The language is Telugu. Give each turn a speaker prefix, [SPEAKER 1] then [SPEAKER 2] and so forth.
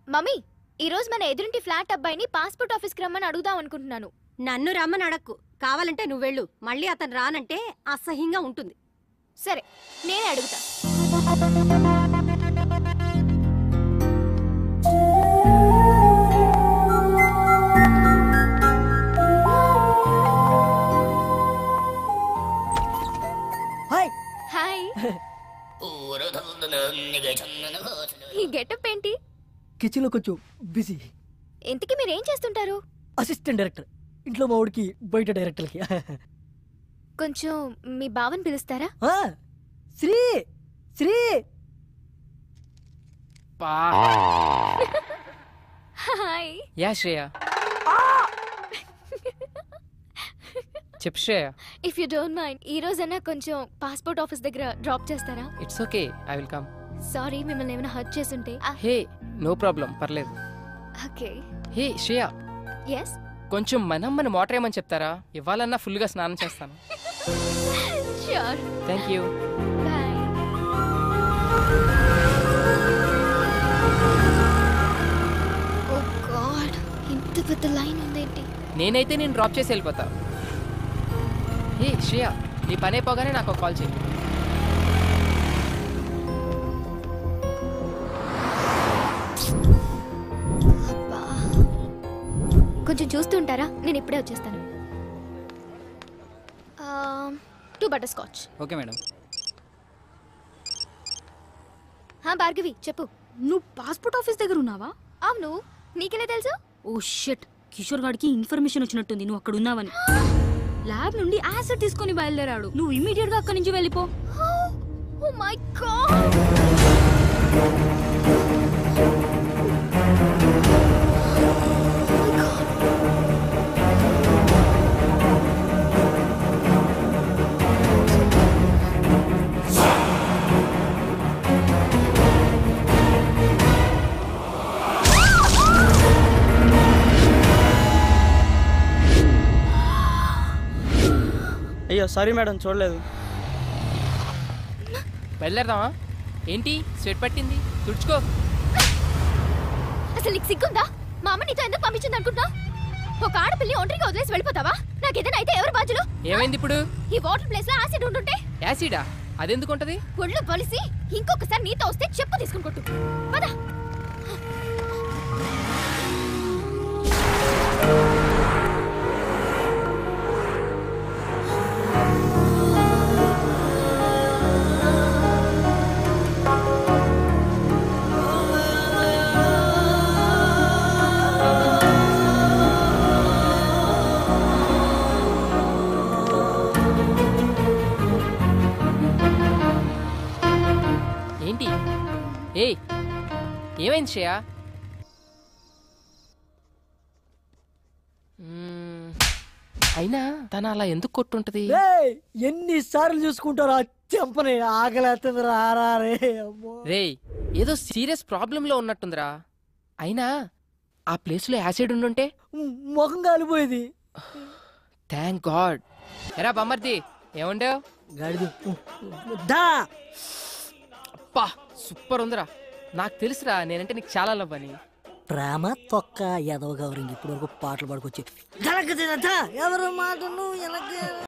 [SPEAKER 1] మమ్మీ ఈ రోజు మన ఎదురింటి ఫ్లాట్ అబ్బాయిని పాస్పోర్ట్ ఆఫీస్కి రమ్మని అడుగుదాం అనుకుంటున్నాను
[SPEAKER 2] నన్ను రమ్మని అడక్కు కావాలంటే నువ్వు వెళ్ళు మళ్ళీ అతను రానంటే అసహ్యంగా ఉంటుంది
[SPEAKER 1] సరే నేనే అడుగుతా
[SPEAKER 3] హాయ్
[SPEAKER 1] హాయ్ ఈ గెటప్ ఏంటి
[SPEAKER 3] కిచెన్లో కొంచెం బిజీ
[SPEAKER 1] ఇంతకీ మీరు ఏం చేస్తుంటారు
[SPEAKER 3] అసిస్టెంట్ డైరెక్టర్ ఇంట్లో మా వాడికి బయట డైరెక్టర్కి
[SPEAKER 1] కొంచెం మీ బావని పిలుస్తారా
[SPEAKER 3] ఆ, శ్రీ శ్రీ
[SPEAKER 4] పా
[SPEAKER 1] హాయ్
[SPEAKER 4] యా శ్రేయ చెప్పు Shreya
[SPEAKER 1] if you don't mind ఈ రోజైనా కొంచెం పాస్పోర్ట్ ఆఫీస్ దగ్గర డ్రాప్ చేస్తారా
[SPEAKER 4] it's okay I will come
[SPEAKER 1] sorry మిమ్మల్ని ఏమైనా హర్ట్ చేసుంటే
[SPEAKER 4] హే నో ప్రాబ్లం పర్లేదు
[SPEAKER 1] ఓకే
[SPEAKER 4] హే శ్రేయ
[SPEAKER 1] ఎస్
[SPEAKER 4] కొంచెం మనం మన మోటర్ ఏమని చెప్తారా ఇవ్వాలన్నా ఫుల్గా స్నానం చేస్తాను
[SPEAKER 1] sure
[SPEAKER 4] thank you
[SPEAKER 1] bye oh God ఇంత పెద్ద లైన్ ఉందేంటి
[SPEAKER 4] నేనైతే నేను డ్రాప్ చేసి వెళ్ళిపోతా హే శ్రేయ నీ పని అయిపోగానే నాకు ఒక కాల్ చేయి
[SPEAKER 1] అబ్బా. కొంచెం చూస్తూ ఉంటారా నేను ఇప్పుడే వచ్చేస్తాను two butterscotch
[SPEAKER 5] okay madam
[SPEAKER 1] Bhargavi చెప్పు
[SPEAKER 6] నువ్వు పాస్పోర్ట్ ఆఫీస్ దగ్గర ఉన్నావా
[SPEAKER 1] అవును నీకెలా తెలుసు
[SPEAKER 6] ఓ షట్ కిషోర్ గాడికి ఇన్ఫర్మేషన్ వచ్చినట్టుంది నువ్వు అక్కడ ఉన్నావని ల్యాబ్ నుండి యాసిడ్ తీసుకొని బయలుదేరాడు నువ్వు ఇమీడియట్ గా అక్కడి నుంచి వెళ్ళిపో
[SPEAKER 1] ఓ మై గాడ్
[SPEAKER 5] అయ్యో సారీ మేడం చూడలేదు
[SPEAKER 4] బయలుదేరదామా ఏంటి స్వెట్ పట్టింది తుడుచుకో
[SPEAKER 1] అసలు నీకు సిగ్గుందా మా అమ్మ నీతో ఎందుకు పంపించింది అనుకుంటా ఒక ఆడపిల్లి ఒంటరిగా వదిలేసి వెళ్ళిపోతావా నాకు ఏదైనా అయితే ఎవరు బాధ్యులు
[SPEAKER 4] ఏమైంది ఇప్పుడు
[SPEAKER 1] ఈ వాటర్ ప్లేస్ లో యాసిడ్ ఉంటుంటే
[SPEAKER 4] యాసిడా అదెందుకుంటది
[SPEAKER 1] ఒళ్ళు పొలిసి ఇంకొకసారి నీతో వస్తే చెప్పు తీసుకుని కొట్టు పద
[SPEAKER 4] ఏంటి ఏయ్ ఏమైంది శ్రేయ మ్మ్, అయినా తను అలా ఎందుకు కొట్టుంటది
[SPEAKER 3] ఏయ్, ఎన్నిసార్లు చూసుకుంటారా చెంపని ఆకలేస్తుంది రారా రే అమ్మో
[SPEAKER 4] రేయ్ ఏదో సీరియస్ ప్రాబ్లంలో ఉన్నట్టుందిరా అయినా ఆ ప్లేస్లో యాసిడ్ ఉండుంటే
[SPEAKER 3] ముఖం కాలిపోయేది
[SPEAKER 4] థ్యాంక్ గాడ్ ఎరా బమ్మర్ది ఏముండేవు
[SPEAKER 3] గాడిది దా
[SPEAKER 4] అప్పా సూపర్ ఉందిరా నాకు తెలుసురా నేనంటే నీకు చాలా లవ్ అని
[SPEAKER 3] ప్రేమ తొక్క ఎదవ గౌరింగ్ ఇప్పుడు వరకు పాటలు పాడుకొచ్చి జలగ ఎవరు మాట నువ్వు ఎలాగే